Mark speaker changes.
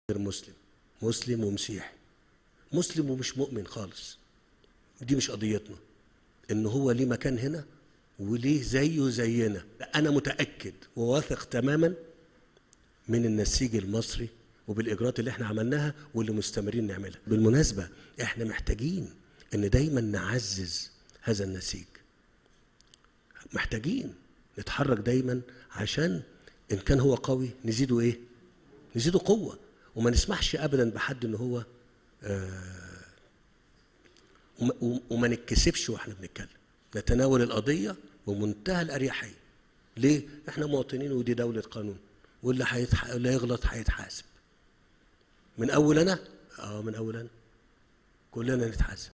Speaker 1: غير مسلم مسلم ومسيحي مسلم ومش مؤمن خالص دي مش قضيتنا ان هو ليه مكان هنا وليه زيه زينا لا انا متاكد وواثق تماما من النسيج المصري وبالاجراءات اللي احنا عملناها واللي مستمرين نعملها بالمناسبه احنا محتاجين ان دايما نعزز هذا النسيج محتاجين نتحرك دايما عشان ان كان هو قوي نزيده ايه نزيده قوه وما نسمحش ابدا بحد ان هو آه وما- وما نتكسفش واحنا بنتكلم نتناول القضيه بمنتهى الاريحيه ليه احنا مواطنين ودي دوله قانون واللي هيتح... اللي يغلط هيتحاسب من اول انا اه من اول انا كلنا نتحاسب